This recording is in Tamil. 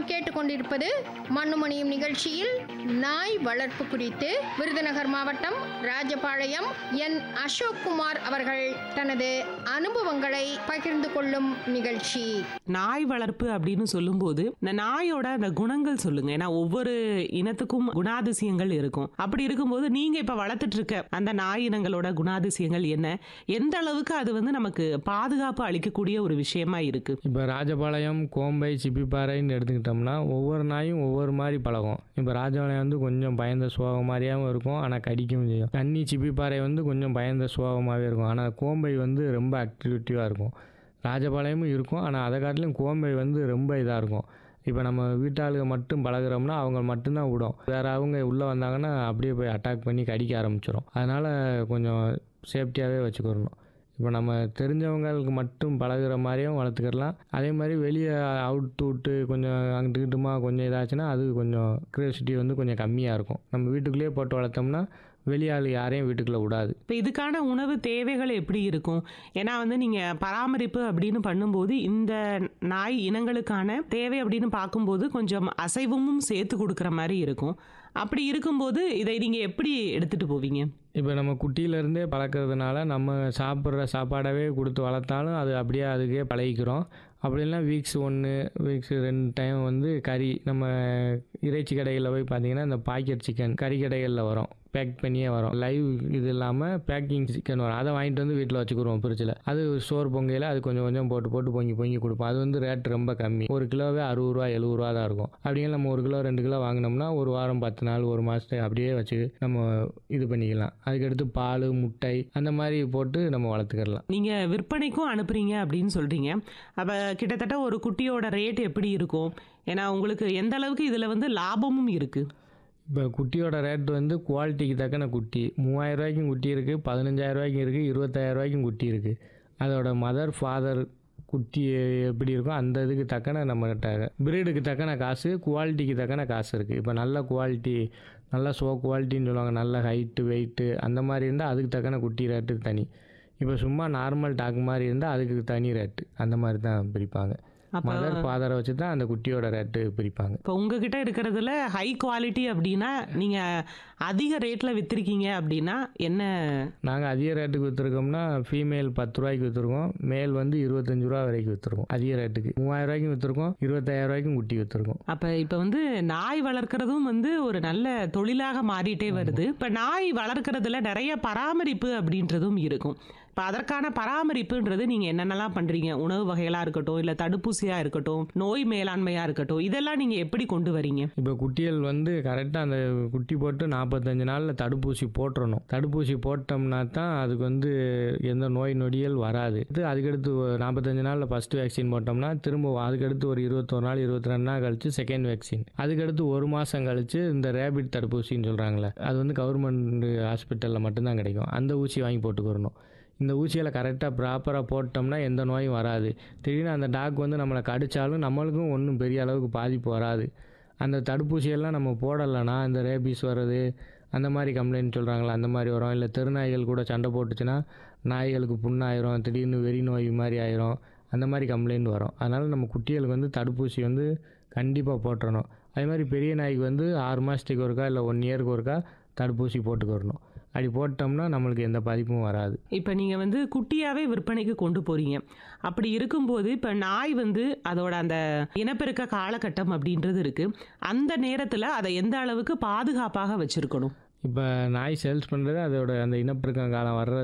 நாம் கேட்டுக்கொண்டிருப்பது மண்ணுமணியும் நிகழ்ச்சியில் நாய் வளர்ப்பு குறித்து விருதுநகர் மாவட்டம் ராஜபாளையம் என் அசோக்குமார் அவர்கள் தனது அனுபவங்களை பகிர்ந்து கொள்ளும் நிகழ்ச்சி நாய் வளர்ப்பு அப்படின்னு சொல்லும்போது இந்த நாயோட அந்த குணங்கள் சொல்லுங்க ஏன்னா ஒவ்வொரு இனத்துக்கும் குணாதிசயங்கள் இருக்கும் அப்படி இருக்கும்போது நீங்க இப்ப வளர்த்துட்டு இருக்க அந்த நாய் இனங்களோட குணாதிசயங்கள் என்ன எந்த அளவுக்கு அது வந்து நமக்கு பாதுகாப்பு அளிக்கக்கூடிய ஒரு விஷயமா இருக்கு இப்போ ராஜபாளையம் கோம்பை சிப்பிப்பாறைன்னு எடுத்துக்கிட்டோம்னா ஒவ்வொரு நாயும் ஒவ்வொரு மாதிரி பழகும் இப்போ ராஜபாளையம் வந்து கொஞ்சம் பயந்த சுவாகம் மாதிரியாகவும் இருக்கும் ஆனால் கடிக்கவும் செய்யும் கன்னி சிப்பிப்பாறை வந்து கொஞ்சம் பயந்த சுவாகமாகவே இருக்கும் ஆனால் கோம்பை வந்து ரொம்ப ஆக்டிவிட்டிவாக இருக்கும் ராஜபாளையமும் இருக்கும் ஆனால் அதை காட்டிலும் கோம்பை வந்து ரொம்ப இதாக இருக்கும் இப்போ நம்ம வீட்டாளுங்க மட்டும் பழகுறோம்னா அவங்க மட்டும்தான் விடும் வேறு அவங்க உள்ளே வந்தாங்கன்னா அப்படியே போய் அட்டாக் பண்ணி கடிக்க ஆரம்பிச்சிடும் அதனால் கொஞ்சம் சேஃப்டியாகவே வச்சுக்கிறணும் இப்போ நம்ம தெரிஞ்சவங்களுக்கு மட்டும் பழகுற மாதிரியும் வளர்த்துக்கிடலாம் அதே மாதிரி வெளியே அவுட்டு விட்டு கொஞ்சம் அங்கிட்டு கிட்டுமா கொஞ்சம் இதாச்சுன்னா அது கொஞ்சம் க்யூரியாசிட்டி வந்து கொஞ்சம் கம்மியாக இருக்கும் நம்ம வீட்டுக்குள்ளேயே போட்டு வளர்த்தோம்னா வெளியாள் யாரையும் வீட்டுக்குள்ளே விடாது இப்போ இதுக்கான உணவு தேவைகள் எப்படி இருக்கும் ஏன்னா வந்து நீங்கள் பராமரிப்பு அப்படின்னு பண்ணும்போது இந்த நாய் இனங்களுக்கான தேவை அப்படின்னு பார்க்கும்போது கொஞ்சம் அசைவமும் சேர்த்து கொடுக்குற மாதிரி இருக்கும் அப்படி இருக்கும்போது இதை நீங்கள் எப்படி எடுத்துகிட்டு போவீங்க இப்போ நம்ம குட்டியிலேருந்தே பழக்கிறதுனால நம்ம சாப்பிட்ற சாப்பாடவே கொடுத்து வளர்த்தாலும் அது அப்படியே அதுக்கே பழகிக்கிறோம் அப்படி இல்லைனா வீக்ஸ் ஒன்று வீக்ஸ் ரெண்டு டைம் வந்து கறி நம்ம இறைச்சி கடைகளில் போய் பார்த்தீங்கன்னா இந்த பாக்கெட் சிக்கன் கறி கடைகளில் வரும் பேக் பண்ணியே வரும் லைவ் இது இல்லாமல் பேக்கிங் சிக்கன் வரும் அதை வாங்கிட்டு வந்து வீட்டில் வச்சுக்கிருவோம் ஃப்ரிட்ஜில் அது சோறு பொங்கையில் அது கொஞ்சம் கொஞ்சம் போட்டு போட்டு பொங்கி பொங்கி கொடுப்போம் அது வந்து ரேட் ரொம்ப கம்மி ஒரு கிலோவே அறுபது ரூபா எழுபது ரூபா தான் இருக்கும் அப்படியே நம்ம ஒரு கிலோ ரெண்டு கிலோ வாங்கினோம்னா ஒரு வாரம் பத்து நாள் ஒரு மாதத்துக்கு அப்படியே வச்சு நம்ம இது பண்ணிக்கலாம் அதுக்கடுத்து பால் முட்டை அந்த மாதிரி போட்டு நம்ம வளர்த்துக்கிடலாம் நீங்கள் விற்பனைக்கும் அனுப்புறீங்க அப்படின்னு சொல்கிறீங்க அப்போ கிட்டத்தட்ட ஒரு குட்டியோட ரேட் எப்படி இருக்கும் ஏன்னா உங்களுக்கு எந்த அளவுக்கு இதில் வந்து லாபமும் இருக்குது இப்போ குட்டியோட ரேட் வந்து குவாலிட்டிக்கு தக்கன குட்டி மூவாயிரம் ரூபாய்க்கும் குட்டி இருக்குது பதினஞ்சாயிரம் ரூபாய்க்கும் இருக்குது இருபத்தாயிரம் ரூபாய்க்கும் குட்டி இருக்குது அதோட மதர் ஃபாதர் குட்டி எப்படி இருக்கோ அந்த இதுக்கு தக்கன நம்மகிட்ட பிரீடுக்கு தக்கன காசு குவாலிட்டிக்கு தக்கன காசு இருக்குது இப்போ நல்ல குவாலிட்டி நல்ல ஷோ குவாலிட்டின்னு சொல்லுவாங்க நல்ல ஹைட்டு வெயிட்டு அந்த மாதிரி இருந்தால் அதுக்கு தக்கன குட்டி ரேட்டு தனி இப்போ சும்மா நார்மல் டாக் மாதிரி இருந்தால் அதுக்கு தனி ரேட்டு அந்த மாதிரி தான் பிரிப்பாங்க அப்போ மதர் ஃபாதரை வச்சு தான் அந்த குட்டியோட ரேட்டு பிரிப்பாங்க இப்போ உங்ககிட்ட இருக்கிறதுல ஹை குவாலிட்டி அப்படின்னா நீங்கள் அதிக ரேட்டில் விற்றுருக்கீங்க அப்படின்னா என்ன நாங்கள் அதிக ரேட்டுக்கு விற்றுருக்கோம்னா ஃபீமேல் பத்து ரூபாய்க்கு விற்றுருக்கோம் மேல் வந்து இருபத்தஞ்சு ரூபா வரைக்கும் விற்றுருக்கோம் அதிக ரேட்டுக்கு மூவாயிரம் ரூபாய்க்கும் விற்றுருக்கோம் இருபத்தாயிரம் ரூபாய்க்கும் குட்டி விற்றுருக்கோம் அப்போ இப்போ வந்து நாய் வளர்க்குறதும் வந்து ஒரு நல்ல தொழிலாக மாறிட்டே வருது இப்போ நாய் வளர்க்குறதுல நிறைய பராமரிப்பு அப்படின்றதும் இருக்கும் இப்போ அதற்கான பராமரிப்புன்றது நீங்கள் என்னென்னலாம் பண்ணுறீங்க உணவு வகைகளாக இருக்கட்டும் இல்லை தடுப்பூசியாக இருக்கட்டும் நோய் மேலாண்மையாக இருக்கட்டும் இதெல்லாம் நீங்கள் எப்படி கொண்டு வரீங்க இப்போ குட்டிகள் வந்து கரெக்டாக அந்த குட்டி போட்டு நாற்பத்தஞ்சு நாளில் தடுப்பூசி போட்டுறணும் தடுப்பூசி போட்டோம்னா தான் அதுக்கு வந்து எந்த நோய் நொடிகள் வராது இது அதுக்கடுத்து ஒரு நாற்பத்தஞ்சு நாளில் ஃபஸ்ட்டு வேக்சின் போட்டோம்னா திரும்ப அதுக்கடுத்து ஒரு இருபத்தொரு நாள் இருபத்தி ரெண்டு நாள் கழிச்சு செகண்ட் வேக்சின் அதுக்கடுத்து ஒரு மாதம் கழிச்சு இந்த ரேபிட் தடுப்பூசின்னு சொல்கிறாங்களே அது வந்து கவர்மெண்ட் ஹாஸ்பிட்டலில் மட்டும்தான் கிடைக்கும் அந்த ஊசி வாங்கி போட்டுக்கிறணும் இந்த ஊசிகளை கரெக்டாக ப்ராப்பராக போட்டோம்னா எந்த நோயும் வராது திடீர்னு அந்த டாக் வந்து நம்மளை கடித்தாலும் நம்மளுக்கும் ஒன்றும் பெரிய அளவுக்கு பாதிப்பு வராது அந்த தடுப்பூசியெல்லாம் நம்ம போடலைன்னா இந்த ரேபிஸ் வர்றது அந்த மாதிரி கம்ப்ளைண்ட் சொல்கிறாங்களா அந்த மாதிரி வரும் இல்லை தெருநாய்கள் கூட சண்டை போட்டுச்சுன்னா நாய்களுக்கு புண்ணாயிரும் திடீர்னு வெறி நோய் மாதிரி ஆயிரும் அந்த மாதிரி கம்ப்ளைண்ட் வரும் அதனால் நம்ம குட்டிகளுக்கு வந்து தடுப்பூசி வந்து கண்டிப்பாக போட்டுறணும் அதே மாதிரி பெரிய நாய்க்கு வந்து ஆறு மாதத்துக்கு ஒருக்கா இல்லை ஒன் இயருக்கு ஒருக்கா தடுப்பூசி போட்டுக்கிறணும் அப்படி போட்டோம்னா நம்மளுக்கு எந்த பாதிப்பும் வராது இப்போ நீங்கள் வந்து குட்டியாகவே விற்பனைக்கு கொண்டு போகிறீங்க அப்படி இருக்கும்போது இப்போ நாய் வந்து அதோட அந்த இனப்பெருக்க காலகட்டம் அப்படின்றது இருக்குது அந்த நேரத்தில் அதை எந்த அளவுக்கு பாதுகாப்பாக வச்சுருக்கணும் இப்போ நாய் சேல்ஸ் பண்ணுறது அதோட அந்த இனப்பெருக்கம் காலம் வர்ற